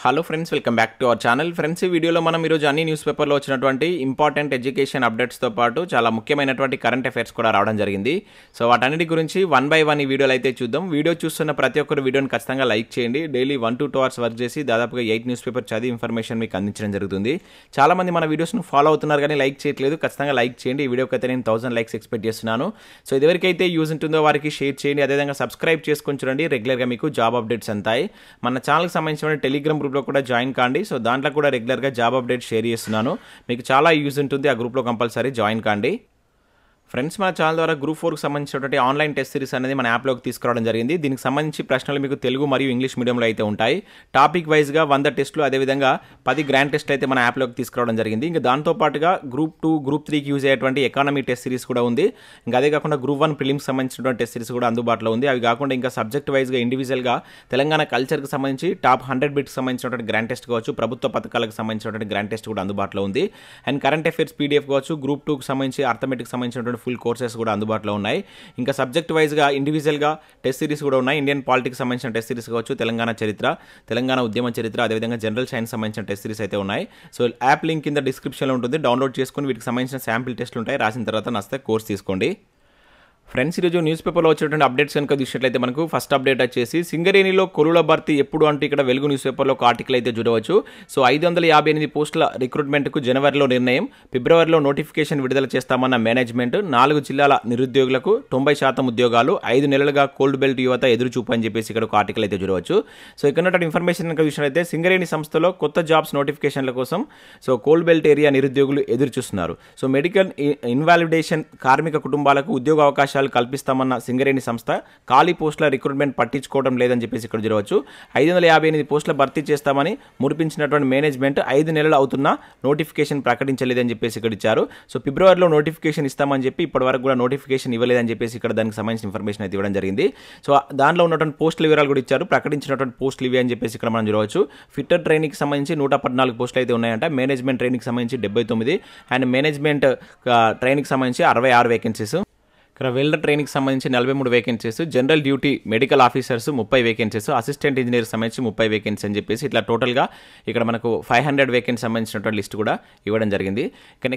hello friends welcome back to our channel friends ఈ వీడియోలో మనం ఈరోజు అన్ని న్యూస్ పేపర్లో వచ్చినటువంటి ఇంపార్టెంట్ ఎడ్యుకేషన్ అప్డేట్స్తో పాటు చాలా ముఖ్యమైనటువంటి కరెంట్ అఫైర్స్ కూడా రావడం జరిగింది సో వాటన్నిటి గురించి వన్ బై వన్ ఈ వీడియోలో అయితే చూద్దాం వీడియో చూస్తున్న ప్రతి ఒక్కరు వీడియోని ఖచ్చితంగా లైక్ చేయండి daily one to two hours work చేసి దాదాపుగా ఎయిట్ న్యూస్ పేపర్ చదివి ఇన్ఫర్మేషన్ మీకు అందించడం జరుగుతుంది చాలా మంది మన వీడియోస్ను ఫాలో అవుతున్నారు కానీ లైక్ చేయట్లేదు ఖచ్చితంగా లైక్ చేయండి ఈ వీడియోకి అయితే నేను థౌసండ్ లైక్స్ ఎక్స్పెక్ట్ చేస్తున్నాను సో ఇది ఎవరికైతే యూజ్ ఉంటుందో వారికి షేర్ చేయండి అదేవిధంగా సబ్స్క్రైబ్ చేసుకొని చూడండి రెగ్యులర్గా మీకు జాబ్ అప్డేట్స్ అంతాయి మన ఛానల్కి సంబంధించిన టెలిగ్రామ్ గ్రూప్లో కూడా జాయిన్ కాండి సో దాంట్లో కూడా రెగ్యులర్గా జాబ్ అప్డేట్ షేర్ చేస్తున్నాను మీకు చాలా యూజ్ ఉంటుంది ఆ గ్రూప్లో కంపల్సరీ జాయిన్ కాండి ఫ్రెండ్స్ మన ఛానల్ ద్వారా గ్రూప్ ఫోర్కి సంబంధించినటువంటి ఆన్లైన్ టెస్ట్ సిరీస్ అనేది మన యాప్లోకి తీసుకురావడం జరిగింది దీనికి సంబంధించి ప్రశ్నలు మీకు తెలుగు మరియు ఇంగ్లీష్ మీడియంలో అయితే ఉంటాయి టాపిక్ వైజ్గా వంద టెస్టులు అదేవిధంగా పది గ్రాండ్ టెస్ట్ అయితే మన యాప్లోకి తీసుకురావడం జరిగింది ఇంకా దాంతో పాటుగా గ్రూప్ టూ గ్రూప్ త్రీకి యూజ్ అయ్యేటువంటి ఎకానమీ టెస్ట్ సిరీస్ కూడా ఉంది ఇంకా అదే కాకుండా గ్రూప్ వన్ ప్రిలిమ్స్ సంబంధించినటువంటి టెస్ట్ సిరీస్ కూడా అందుబాటులో ఉంది అవి కాకుండా ఇంకా సబ్జెక్ట్ వైజ్గా ఇండివిజువల్గా తెలంగాణ కల్చర్కి సంబంధించి టాప్ హండ్రెడ్ బిట్కి సంబంధించినటువంటి గ్రాండ్ టెస్ట్ కావచ్చు ప్రభుత్వ పథకాలకు సంబంధించినటువంటి గ్రాండ్ టెస్ట్ కూడా అందుబాటులో ఉంది అండ్ కరెంట్ అఫైర్స్ పీడిఎఫ్ కావచ్చు గ్రూప్ టూకి సంబంధించి అర్థమెటిక్ సంబంధించినటువంటి ఫుల్ కోర్సెస్ కూడా అందుబాటులో ఉన్నాయి ఇంకా సబ్జెక్ట్ వైజ్గా ఇండివిజువల్గా టెస్ట్ సిరీస్ కూడా ఉన్నాయి ఇండియన్ పాలిటిక్స్ సంబంధించిన టెస్ట్ సిరీస్ కావచ్చు తెలంగాణ చరిత్ర తెలంగాణ ఉద్యమ చరిత్ర అదేవిధంగా జనరల్ సైన్స్ సంబంధించిన టెస్ట్ సిరీస్ అయితే ఉన్నాయి సో యాప్ లింక్ కింద డిస్క్రిప్షన్లో ఉంటుంది డౌన్లోడ్ చేసుకుని వీటికి సంబంధించిన శాంపిల్ టెస్ట్లు ఉంటాయి రాసిన తర్వాత నస్తే కోర్స్ తీసుకోండి ఫ్రెండ్స్ ఈరోజు న్యూస్ పేపర్లో వచ్చినటువంటి అప్డేట్స్ కనుక చూసినట్లయితే మనకు ఫస్ట్ అప్డేట్ వచ్చేసి సింగరేణిలో కొరుల భర్తీ ఎప్పుడు అంటే ఇక్కడ వెలుగు న్యూస్ పేపర్లో ఒక ఆర్టికల్ అయితే చూడవచ్చు సో ఐదు వందల యాభై ఎనిమిది పోస్టుల రిక్రూట్మెంట్కు జనవరిలో నిర్ణయం ఫిబ్రవరిలో నోటిఫికేషన్ విడుదల చేస్తామన్న మేనేజ్మెంట్ నాలుగు జిల్లాల నిరుద్యోగులకు తొంభై శాతం ఉద్యోగాలు ఐదు నెలలుగా కోల్డ్ బెల్ట్ యువత ఎదురుచూపు అని చెప్పేసి ఇక్కడ ఒక ఆర్టికల్ అయితే చూడవచ్చు సో ఇక్కడ ఉన్నటువంటి ఇన్ఫర్మేషన్ కనుక చూసినట్లయితే సింగరేణి సంస్థలో కొత్త జాబ్స్ నోటిఫికేషన్ల కోసం సో కోల్డ్ బెల్ట్ ఏరియా నిరుద్యోగులు ఎదురు చూస్తున్నారు సో మెడికల్ ఇన్వాలిడేషన్ కార్మిక కుటుంబాలకు ఉద్యోగ అవకాశాలు కల్పిస్తామన్న సింగరేణి సంస్థ ఖాళీ పోస్టుల రిక్రూట్మెంట్ పట్టించుకోవడం లేదని చెప్పేసి ఇక్కడ చూడవచ్చు ఐదు వందల యాభై ఎనిమిది పోస్టుల భర్తీ చేస్తామని మురిపించినటువంటి మేనేజ్మెంట్ ఐదు నెలలు అవుతున్నా నోటిఫికేషన్ ప్రకటించలేదని చెప్పేసి ఇక్కడ ఇచ్చారు సో ఫిబ్రవరిలో నోటిఫికేషన్ ఇస్తామని చెప్పి ఇప్పటి వరకు కూడా నోటిఫికేషన్ ఇవ్వలేదని చెప్పేసి ఇక్కడ దానికి సంబంధించిన ఇన్ఫర్మేషన్ అయితే ఇవ్వడం జరిగింది సో దానిలో ఉన్నటువంటి పోస్టుల వివరాలు కూడా ఇచ్చారు ప్రకటించినటువంటి పోస్టులు ఇవి అని చెప్పేసి ఇక్కడ మనం చూడవచ్చు ఫిట్టర్ ట్రైనింగ్కి సంబంధించి నూట పద్నాలుగు పోస్టులు అయితే ఉన్నాయంట మేనేజ్మెంట్ ట్రైనింగ్కి సంబంధించి డెబ్బై తొమ్మిది అండ్ మేనేజ్మెంట్ ట్రైనింగ్కి సంబంధించి అరవై ఆరు వేకెన్సీస్ ఇక్కడ వెల్డర్ ట్రైనింగ్కి సంబంధించి నలభై మూడు vacancies general duty medical officers ముప్పై వేకెన్సీస్ అసిస్టెంట్ ఇంజనీర్ సంబంధించి ముప్పై వేకెన్సీ అని చెప్పేసి ఇట్లా టోటల్గా ఇక్కడ మనకు ఫైవ్ హండ్రెడ్ వేకెన్సీ సంబంధించినటువంటి లిస్ట్ కూడా ఇవ్వడం జరిగింది కానీ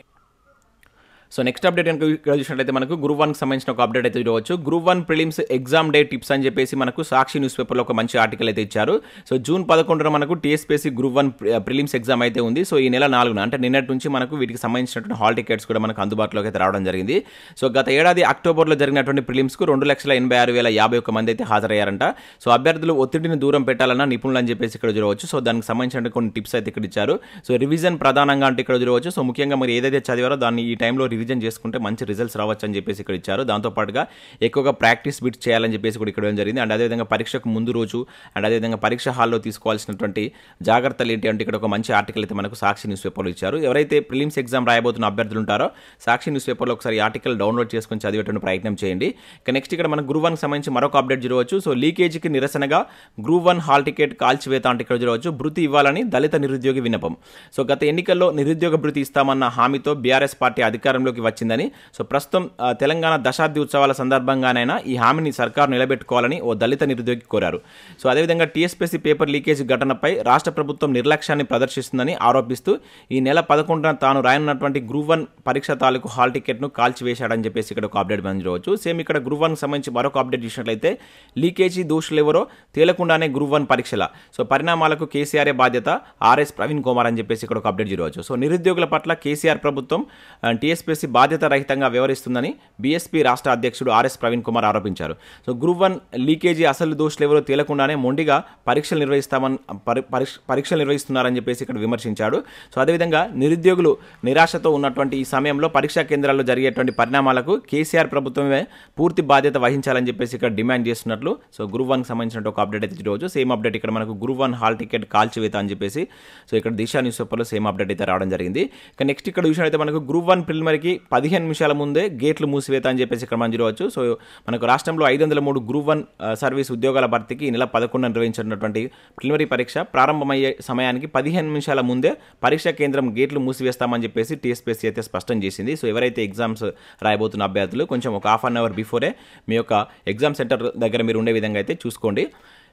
సో నెక్స్ట్ అప్డేట్ కనుక ఇక్కడ చూసినట్లయితే మనకు గ్రూప్ వన్కి సంబంధించిన ఒక అప్డేట్ అయితే చూడవచ్చు group one prelims exam day tips అని చెప్పేసి మనకు సాక్షి న్యూస్ పేపర్లో ఒక మంచి ఆర్టికల్ అయితే ఇచ్చారు సో జూన్ పదకొండున మనకు TSPSC group one prelims exam అయితే ఉంది సో ఈ నెల నాలుగున అంటే నిన్నటి నుంచి మనకు వీటికి సంబంధించినటువంటి హాల్ టికెట్స్ కూడా మనకు అందుబాటులోకి అయితే రావడం జరిగింది సో గత ఏడాది అక్టోబర్లో జరిగినటువంటి ప్రిలిమ్స్కు రెండు లక్షల ఎనభై ఆరు వేల యాభై ఒక్క మంది అయితే హాజరయ్యారంట సో అభ్యర్థులు ఒత్తిడిని దూరం పెట్టాలన్న నిపుణులు అని చెప్పేసి ఇక్కడ చూడవచ్చు సో దానికి సంబంధించిన కొన్ని టిప్స్ అయితే ఇక్కడ ఇచ్చారు సో రివిజన్ ప్రధానంగా అంటే ఇక్కడ చూడవచ్చు సో ముఖ్యంగా మీరు ఏదైతే చదివారో దాన్ని ఈ టైంలో రివిజన్ చేసుకుంటే మంచి రిజల్ట్స్ రావచ్చు అని చెప్పేసి ఇక్కడ ఇచ్చారు దాంతోపాటుగా ఎక్కువగా ప్రాక్టీస్ బిట్స్ చేయాలని చెప్పేసి కూడా ఇక్కడ ఇవ్వడం జరిగింది అండ్ అదేవిధంగా పరీక్షకు ముందు రోజు అండ్ అదేవిధంగా పరీక్ష హాల్లో తీసుకోవాల్సినటువంటి జాగ్రత్తలు ఏంటి అంటే ఇక్కడ ఒక మంచి ఆర్టికల్ అయితే మనకు సాక్షి న్యూస్ పేపర్లో ఇచ్చారు ఎవరైతే ప్రిలిమ్స్ ఎగ్జామ్ రాయబోతున్న అభ్యర్థులు ఉంటారో సాక్షి న్యూస్ పేపర్లో ఒకసారి ఆర్టికల్ డౌన్లోడ్ చేసుకొని చదివేటువంటి ప్రయత్నం చేయండి ఇక నెక్స్ట్ ఇక్కడ మన గ్రూప్ వన్కి సంబంధించి మరొక అప్డేట్ చూడవచ్చు సో లీకేజీకి నిరసనగా గ్రూప్ వన్ హాల్ టికెట్ కాల్చివేత అంటే ఇక్కడ చూడవచ్చు భృతి ఇవ్వాలని దళిత నిరుద్యోగి విన్నపం సో గత ఎన్నికల్లో నిరుద్యోగ భృతి ఇస్తామన్న హామీతో బీఆర్ఎస్ పార్టీ అధికారంలోకి వచ్చిందని సో ప్రస్తుతం తెలంగాణ దశాబ్ది ఉత్సవాల సందర్భంగానైనా ఈ హామీని సర్కారు నిలబెట్టుకోవాలని ఓ దళిత నిరుద్యోగి కోరారు సో అదేవిధంగా టీఎస్పీసీ పేపర్ లీకేజ్ ఘటనపై రాష్ట్ర ప్రభుత్వం నిర్లక్ష్యాన్ని ప్రదర్శిస్తుందని ఆరోపిస్తూ ఈ నెల పదకొండున తాను రాయనున్నటువంటి గ్రూప్ వన్ పరీక్ష తాలూకు హాల్ టికెట్ను కాల్చివేశాడని చెప్పేసి ఇక్కడ ఒక అప్డేట్ పంచవచ్చు సేమ్ ఇక్కడ గ్రూప్ వన్కి సంబంధించి మరొక అప్డేట్ చూసినట్లయితే లీకేజీ దోషులు ఎవరో తేలకుండానే గ్రూప్ వన్ పరీక్షల సో పరిణామాలకు కేసీఆర్ఏ బాధ్యత ఆర్ఎస్ ప్రవీణ్ కుమార్ అని చెప్పేసి ఇక్కడ ఒక అప్డేట్ చూడవచ్చు సో నిరుద్యోగుల పట్ల కేసీఆర్ ప్రభుత్వం టీఎస్పీసీ బాధ్యత రహితంగా వ్యవహరిస్తుందని బీఎస్పీ రాష్ట్ర అధ్యక్షుడు ఆర్ఎస్ ప్రవీణ్ కుమార్ ఆరోపించారు సో గ్రూప్ వన్ లీకేజీ అసలు దోషులు ఎవరో తేలకుండానే మొండిగా పరీక్షలు నిర్వహిస్తామని పరీక్షలు నిర్వహిస్తున్నారని చెప్పేసి ఇక్కడ విమర్శించాడు సో అదేవిధంగా నిరుద్యోగులు నిరాశతో ఉన్నటువంటి ఈ సమయంలో పరీక్షా కేంద్రాల్లో జరిగేటువంటి పరిణామాలకు కేసీఆర్ ప్రభుత్వమే పూర్తి బాధ్యత వహించాలని చెప్పేసి ఇక్కడ డిమాండ్ చేస్తున్నట్లు సో గ్రూప్ వన్కి సంబంధించిన ఒక అప్డేట్ అయితే చూడవచ్చు సేమ్ అప్డేట్ ఇక్కడ మనకు గ్రూప్ వన్ హాల్ టికెట్ కాల్చివేత అని చెప్పేసి సో ఇక్కడ దిశా న్యూస్ పేపర్లో సేమ్ అప్డేట్ అయితే రావడం జరిగింది ఇక నెక్స్ట్ ఇక్కడ చూసినట్లయితే మనకు గ్రూప్ వన్ ప్రిలిమరీకి పదిహేను నిమిషాల ముందే గేట్లు మూసివేత అని చెప్పేసి ఇక్కడ మనం చూడవచ్చు సో మనకు రాష్ట్రంలో ఐదు వందల మూడు గ్రూప్ వన్ సర్వీస్ ఉద్యోగాల భర్తీకి ఈ నెల పదకొండు నిర్వహించినటువంటి ప్రిలిమరీ పరీక్ష ప్రారంభమయ్యే సమయానికి పదిహేను నిమిషాల ముందే పరీక్షా కేంద్రం గేట్లు మూసివేస్తామని చెప్పేసి టీఎస్పీసీ అయితే స్పష్టం చేసింది సో ఎవరైతే ఎగ్జామ్స్ రాయబోతున్న అభ్యర్థులు కొంచెం ఒక హాఫ్ అన్ అవర్ బిఫోరే మీ యొక్క ఎగ్జామ్ సెంటర్ దగ్గర మీరు ఉండే విధంగా అయితే చూసుకోండి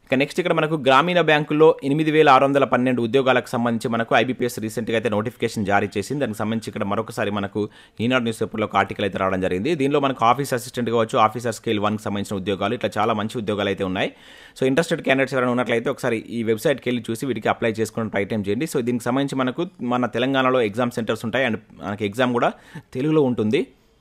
ఇక నెక్స్ట్ ఇక్కడ మనకు గ్రామీణ బ్యాంకుల్లో ఎనిమిది వేల ఆరు వందల పన్నెండు ఉద్యోగాలకు సంబంధించి మనకు ఐబీపీఎస్ రీసెంట్గా అయితే నోటిఫికేషన్ జారీ చేసింది దానికి సంబంధించి ఇక్కడ మరొకసారి మనకు ఈనాడు న్యూస్ పేపర్లో ఒక ఆర్టికల్ అయితే రావడం జరిగింది దీనిలో మనకు ఆఫీస్ అసిస్టెంట్ కావచ్చు ఆఫీసర్ స్కేల్ వన్కి సంబంధించిన ఉద్యోగాలు ఇట్లా చాలా మంచి ఉద్యోగాలు అయితే ఉన్నాయి సో ఇంట్రెస్టెడ్ క్యాండిడేట్స్ ఎవరైనా ఉన్నట్లయితే ఒకసారి ఈ వెబ్సైట్కి వెళ్ళి చూసి వీటికి అప్లై చేసుకుని ప్రయత్నం చేయండి సో దీనికి సంబంధించి మనకు మన తెలంగాణలో ఎగ్జామ్ సెంటర్స్ ఉంటాయి అండ్ మనకి ఎగ్జామ్ కూడా తెలుగులో ఉంటుంది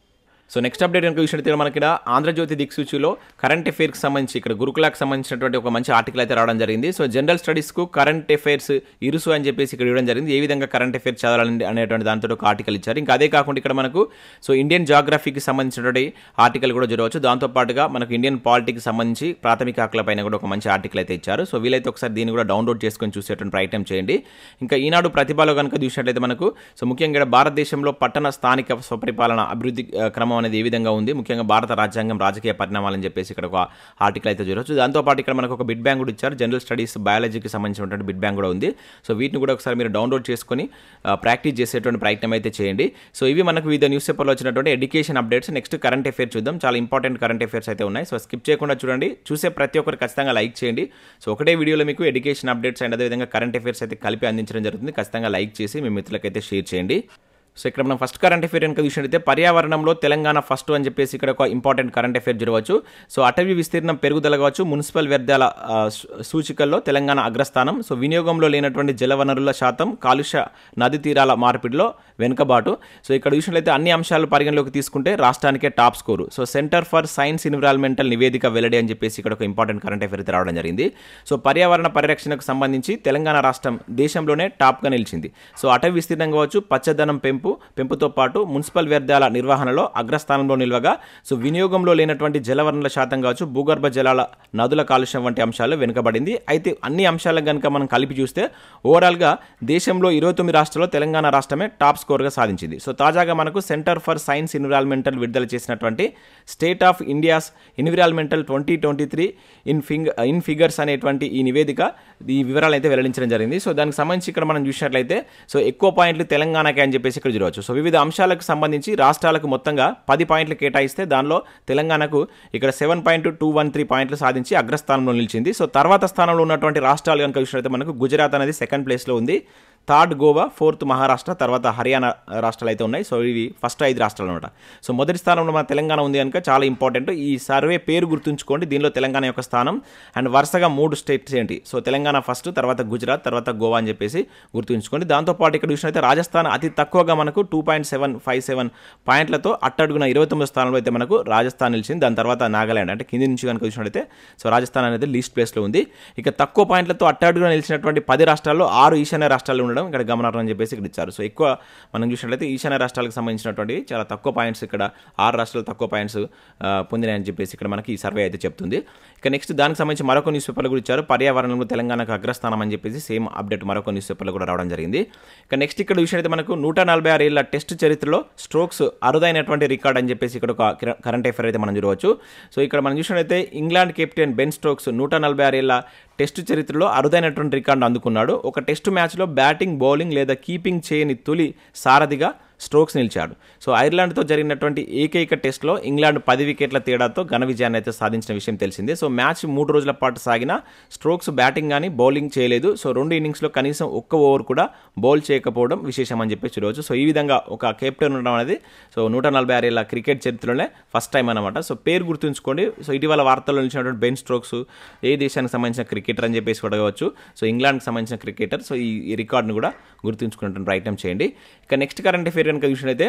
సో నెక్స్ట్ అప్డేట్ కనుక చూసినట్టు మనకి ఇక్కడ ఆంధ్రజ్యోతి దిక్సూచిలో కరెంట్ అఫైర్కి సంబంధించి ఇక్కడ గురుకులాకి సంబంధించినటువంటి ఒక మంచి ఆర్టికల్ అయితే రావడం జరిగింది సో జనరల్ స్టడీస్కు కరెంట్ అఫైర్స్ ఇరుసు అని చెప్పేసి ఇక్కడ ఇవ్వడం జరిగింది ఏ విధంగా కరెంట్ అఫైర్స్ చదవాలని అనేటువంటి దాంతో ఒక ఆర్టికల్ ఇచ్చారు ఇంకా అదే కాకుండా ఇక్కడ మనకు సో ఇండియన్ జాగ్రఫీకి సంబంధించినటువంటి ఆర్టికల్ కూడా చూడవచ్చు దాంతోపాటుగా మనకు ఇండియన్ పాలిటిక్స్ సంబంధించి ప్రాథమిక హక్కుల పైన కూడా ఒక మంచి ఆర్టికల్ అయితే ఇచ్చారు సో వీలైతే ఒకసారి దీన్ని కూడా డౌన్లోడ్ చేసుకొని చూసేటువంటి ప్రయత్నం చేయండి ఇంకా ఈనాడు ప్రతిభలో కనుక చూసినట్లయితే మనకు సో ముఖ్యంగా ఇక్కడ భారతదేశంలో పట్టణ స్థానిక స్వపరిపాలన అభివృద్ధి ఆ, క్రమం అనేది ఏ విధంగా ఉంది ముఖ్యంగా భారత రాజ్యాంగం రాజకీయ పరిణామాలని చెప్పేసి ఇక్కడ ఒక ఆర్టికల్ అయితే చూడవచ్చు దాంతోపాటు ఇక్కడ మనకు ఒక బిడ్ బ్యాంక్ కూడా ఇచ్చారు జనరల్ స్టడీస్ బయాలజీకి సంబంధించినటువంటి బిడ్ బ్యాంక్ కూడా ఉంది సో వీటిని కూడా ఒకసారి మీరు డౌన్లోడ్ చేసుకొని ప్రాక్టీస్ చేసేటువంటి ప్రయత్నం అయితే చేయండి సో ఇవి మనకు వివిధ న్యూస్ పేపర్లో వచ్చినటువంటి education updates next current affair చూద్దాం చాలా ఇంపార్టెంట్ కరెంట్ అఫేర్స్ అయితే ఉన్నాయి సో స్కిప్ చేయకుండా చూడండి చూసే ప్రతి ఒక్కరు ఖచ్చితంగా లైక్ చేయండి సో ఒకటే వీడియోలో మీకు ఎడ్యుకేషన్ అప్డేట్స్ అండ్ అదేవిధంగా కరెంట్ అఫేర్స్ అయితే కలిపి అందించడం జరుగుతుంది ఖచ్చితంగా లైక్ చేసి మీ మిత్రులకైతే షేర్ చేయండి సో ఇక్కడ మనం ఫస్ట్ కరెంట్ అఫేర్ కనుక చూసినట్టయితే పర్యావరణంలో తెలంగాణ ఫస్ట్ అని చెప్పేసి ఇక్కడ ఒక ఇంపార్టెంట్ కరెంట్ అఫేర్ చూడవచ్చు సో అటవీ విస్తీర్ణం పెరుగుదల కావచ్చు మున్సిపల్ వ్యర్థాల ఆ, సూ- సూచికల్లో తెలంగాణ అగ్రస్థానం సో వినియోగంలో లేనటువంటి జలవనరుల శాతం కాలుష్య నది తీరాల మార్పిడిలో వెనుకబాటు సో ఇక్కడ చూసినట్లయితే అన్ని అంశాలు పరిగణలోకి తీసుకుంటే రాష్ట్రానికే top score so center for science environmental నివేదిక వెల్లడి అని చెప్పేసి ఇక్కడ ఒక ఇంపార్టెంట్ కరెంట్ అఫేర్ అయితే రావడం జరిగింది సో పర్యావరణ పరిరక్షణకు సంబంధించి తెలంగాణ రాష్ట్రం దేశంలోనే టాప్గా నిలిచింది సో అటవీ విస్తీర్ణం కావచ్చు పచ్చదనం పెంపు పెంపుతో పాటు మున్సిపల్ వ్యర్థాల నిర్వహణలో అగ్రస్థానంలో నిల్వగా సో వినియోగంలో లేనటువంటి జలవనరుల శాతం కావచ్చు భూగర్భ జలాల నదుల కాలుష్యం వంటి అంశాలు వెనుకబడింది అయితే అన్ని అంశాలకు కనుక మనం కలిపి చూస్తే ఓవరాల్గా దేశంలో ఇరవై తొమ్మిది రాష్ట్రాల్లో తెలంగాణ రాష్ట్రమే టాప్ స్కోర్గా సాధించింది సో తాజాగా మనకు సెంటర్ ఫర్ సైన్స్ ఎన్విరాన్మెంటల్ విడుదల చేసినటువంటి state of India's environmental twenty twenty three in ఫింగ్ ఇన్ ఫిగర్స్ అనేటువంటి ఈ నివేదిక ఈ వివరాలు అయితే వెల్లడించడం జరిగింది సో దానికి సంబంధించి ఇక్కడ మనం చూసినట్లయితే సో ఎక్కువ పాయింట్లు తెలంగాణకి అని చెప్పేసి ఇక్కడ చూడవచ్చు సో వివిధ అంశాలకు సంబంధించి రాష్ట్రాలకు మొత్తంగా పది పాయింట్లు కేటాయిస్తే దానిలో తెలంగాణకు ఇక్కడ seven point two one three పాయింట్లు సాధించి అగ్రస్థానంలో నిలిచింది సో తర్వాత స్థానంలో ఉన్నటువంటి రాష్ట్రాలు కనుక చూసినట్లయితే మనకు గుజరాత్ అనేది సెకండ్ ప్లేస్లో ఉంది థర్డ్ గోవా ఫోర్త్ మహారాష్ట్ర తర్వాత హర్యానా రాష్ట్రాలు అయితే ఉన్నాయి సో ఇవి ఫస్ట్ ఐదు రాష్ట్రాలు అనమాట సో మొదటి స్థానంలో మన తెలంగాణ ఉంది కనుక చాలా ఇంపార్టెంట్ ఈ సర్వే పేరు గుర్తుంచుకోండి దీనిలో తెలంగాణ యొక్క స్థానం అండ్ వరుసగా మూడు స్టేట్స్ ఏంటి సో తెలంగాణ ఫస్ట్ తర్వాత గుజరాత్ తర్వాత గోవా అని చెప్పేసి గుర్తుంచుకోండి దాంతోపాటు ఇక్కడ చూసినట్లయితే రాజస్థాన్ అతి తక్కువగా మనకు two point seven five seven పాయింట్లతో అట్టడుగున ఇరవై తొమ్మిది స్థానంలో అయితే మనకు రాజస్థాన్ నిలిచింది దాని తర్వాత నాగాలాండ్ అంటే కింది నుంచి కనుక చూసినట్లయితే సో రాజస్థాన్ అనేది లీస్ట్ ప్లేస్లో ఉంది ఇక తక్కువ పాయింట్లతో అట్టడుగున నిలిచినటువంటి పది రాష్ట్రాల్లో ఆరు ఈశాన్య రాష్ట్రాలు ఉండడం ఇక్కడ గమనార్హం అని చెప్పేసి ఇక్కడ ఇచ్చారు సో ఎక్కువ మనం చూసినట్లయితే ఈశాన్య రాష్ట్రాలకు సంబంధించినటువంటి చాలా తక్కువ పాయింట్స్ ఇక్కడ ఆరు రాష్ట్రాలు తక్కువ పాయింట్స్ పొందినాయని చెప్పేసి ఇక్కడ మనకి ఈ సర్వే అయితే చెప్తుంది ఇక నెక్స్ట్ దానికి సంబంధించి మరొక న్యూస్ పేపర్లు కూడా ఇచ్చారు పర్యావరణంలో తెలంగాణకు అగ్రస్థానం అని చెప్పేసి సేమ్ అప్డేట్ మరొక న్యూస్ పేపర్లో కూడా రావడం జరిగింది ఇక నెక్స్ట్ ఇక్కడ విషయం అయితే మనకు నూట నలభై ఆరు ఏళ్ల టెస్ట్ చరిత్రలో స్ట్రోక్స్ అరుదైనటువంటి రికార్డ్ అని చెప్పేసి ఇక్కడ ఒక కరెంట్ అఫేర్ అయితే మనం చూడవచ్చు సో ఇక్కడ మనం చూసినట్లయితే ఇంగ్లాండ్ కెప్టెన్ బెన్ స్ట్రోక్స్ నూట నలభై ఆరు ఏళ్ల టెస్ట్ చరిత్రలో అరుదైనటువంటి రికార్డు అందుకున్నాడు ఒక టెస్ట్ మ్యాచ్లో బ్యాటింగ్ బౌలింగ్ లేదా కీపింగ్ చేయని తొలి సారథిగా స్ట్రోక్స్ నిలిచాడు సో ఐర్లాండ్తో జరిగినటువంటి ఏకైక టెస్ట్లో ఇంగ్లాండ్ పది వికెట్ల తేడాతో ఘన విజయాన్ని అయితే సాధించిన విషయం తెలిసిందే సో మ్యాచ్ మూడు రోజుల పాటు సాగిన స్ట్రోక్స్ బ్యాటింగ్ కానీ బౌలింగ్ చేయలేదు సో రెండు ఇన్నింగ్స్లో కనీసం ఒక్క ఓవర్ కూడా బౌల్ చేయకపోవడం విశేషం అని చెప్పి చూడవచ్చు సో ఈ విధంగా ఒక కెప్టెన్ ఉండడం అనేది సో నూట నలభై ఆరేళ్ల క్రికెట్ చరిత్రలోనే ఫస్ట్ టైం అనమాట సో పేరు గుర్తుంచుకోండి సో ఇటీవల వార్తల్లో నిలిచినటువంటి బెన్ స్ట్రోక్స్ ఏ దేశానికి సంబంధించిన క్రికెటర్ అని చెప్పేసి కూడా కావచ్చు సో ఇంగ్లాండ్కి సంబంధించిన క్రికెటర్ సో ఈ ఈ రికార్డును కూడా గుర్తుంచుకున్నటువంటి ప్రయత్నం చేయండి ఇక నెక్స్ట్ కరెంట్ అఫేర్ కనుక చూసినట్లయితే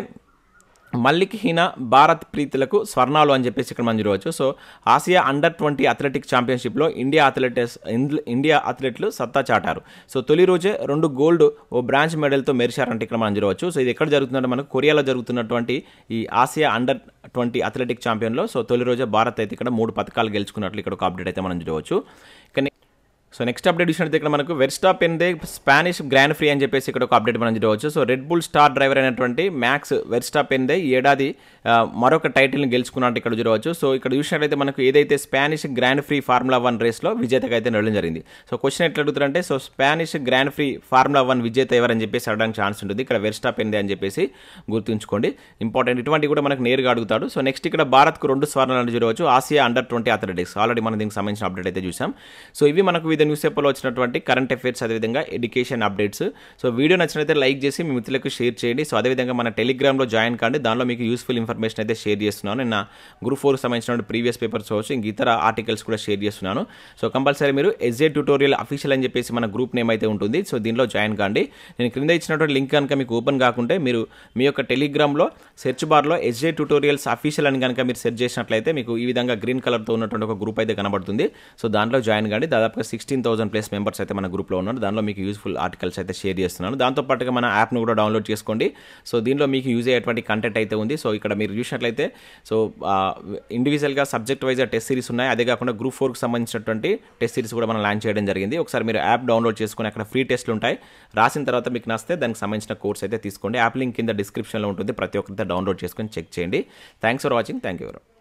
మల్లిక్హీన భారత్ ప్రీతులకు స్వర్ణాలు అని చెప్పేసి ఇక్కడ మనం చూడవచ్చు so Asia under twenty athletic ఛాంపియన్షిప్లో ఇండియా అథ్లెటిక్స్ ఇండియా అథ్లెట్లు సత్తా చాటారు సో తొలి రోజే రెండు గోల్డ్ ఓ బ్రాంచ్ మెడల్తో మెరిశారంటే ఇక్కడ మనం చూడవచ్చు సో ఇది ఎక్కడ జరుగుతుందంటే మనకు కొరియాలో జరుగుతున్నటువంటి ఈ ఆసియా అండర్ ట్వంటీ అథ్లెటిక్ ఛాంపియన్లో సో తొలి రోజే భారత్ అయితే ఇక్కడ మూడు పథకాలు గెలుచుకున్నట్లు ఇక్కడ ఒక అప్డేట్ అయితే మనం చూడవచ్చు ఇక సో నెక్స్ట్ అప్డేట్ చూసినట్టు ఇక్కడ మనకు వెర్స్టాప్ ఎందే స్పానిష్ గ్రాండ్ ఫ్రీ అని చెప్పేసి ఇక్కడ ఒక అప్డేట్ మనం చూడవచ్చు so red bull star driver అయినటువంటి మ్యాక్స్ వెర్స్టాప్ ఎందే ఈ ఏడాది ఆ, మరొక టైటిల్ని గెలుచుకున్నట్టు ఇక్కడ చూడవచ్చు సో ఇక్కడ చూసినట్లయితే మనకు ఏదైతే Spanish grand prix formula one రేస్లో విజేతగా అయితే నిలవడం జరిగింది సో క్వశ్చన్ ఎట్లా అడుగుతారంటే so Spanish grand prix formula one విజేత ఎవరని చెప్పేసి అడగడానికి ఛాన్స్ ఉంటుంది ఇక్కడ వెర్స్టాప్ ఎందే అని చెప్పేసి గుర్తుంచుకోండి ఇంపార్టెంట్ ఇటువంటి కూడా మనకు నేరుగా అడుగుతాడు సో నెక్స్ట్ ఇక్కడ భారత్కు రెండు స్వర్ణాలు చూడవచ్చు Asia under twenty athletics already మనం దీనికి సంబంధించిన అప్డేట్ అయితే చూసాం సో ఇవి మనకు వివిధ న్యూస్ పేపర్లో వచ్చినటువంటి కరెంట్ అఫైర్స్ అదేవిధంగా ఎడ్యుకేషన్ అప్డేట్స్ సో వీడియో నచ్చినైతే లైక్ చేసి మీ మిత్రులకు షేర్ చేయండి సో అదేవిధంగా మన టెలిగ్రామ్లో జాయిన్ కాండి దానిలో మీకు యూస్ఫుల్ ఇన్ఫర్మేషన్ అయితే షేర్ చేస్తున్నాను నిన్న గ్రూప్ ఫోర్కి సంబంధించిన ప్రీవియస్ పేపర్స్ కావచ్చు ఇంక ఇతర ఆర్టికల్స్ కూడా షేర్ చేస్తున్నాను సో కంపల్సరీ మీరు ఎస్జే ట్యూటోరియల్ అఫీషియల్ అని చెప్పేసి మన గ్రూప్ నేమ్ అయితే ఉంటుంది సో దీనిలో జాయిన్ కాండి నేను క్రింద ఇచ్చినటువంటి లింక్ కనుక మీకు ఓపెన్ కాకుంటే మీరు మీ యొక్క టెలిగ్రామ్లో సెర్చ్ బార్లో ఎస్జే ట్యూటోరియల్స్ అఫీషియల్ అని కనుక మీరు సెర్చ్ చేసినట్లయితే మీకు ఈ విధంగా గ్రీన్ కలర్తో ఉన్నటువంటి ఒక గ్రూప్ అయితే కనబడుతుంది సో దాంట్లో జాయిన్ కాండి దాదాపుగా సిక్స్టీన్ థౌసండ్ ప్లస్ మెంబర్స్ అయితే మన గ్రూప్లో ఉన్నారు దానిలో మీకు యూస్ఫుల్ ఆర్టికల్స్ అయితే షేర్ చేస్తున్నాను దాంతో పాటుగా మన యాప్ను కూడా డౌన్లోడ్ చేసుకోండి సో దీనిలో మీకు యూజ్ అయ్యేటువంటి కంటెంట్ అయితే ఉంది సో ఇక్కడ మీరు చూసినట్లయితే సో ఇండివిజువల్గా సబ్జెక్ట్ వైజ్ టెస్ట్ సిరీస్ ఉన్నాయి అదే కాకుండా గ్రూప్ ఫోర్కి సంబంధించినటువంటి టెస్ట్ సిరీస్ కూడా మనం లాంచ్ చేయడం జరిగింది ఒకసారి మీరు యాప్ డౌన్లోడ్ చేసుకుని అక్కడ ఫ్రీ టెస్ట్లు ఉంటాయి రాసిన తర్వాత మీకు నచ్చితే దానికి సంబంధించిన కోర్స్ అయితే తీసుకోండి యాప్ లింక్ కింద డిస్క్రిప్షన్లో ఉంటుంది ప్రతి ఒక్కరితో డౌన్లోడ్ చేసుకొని చెక్ చేయండి thanks for watching thank you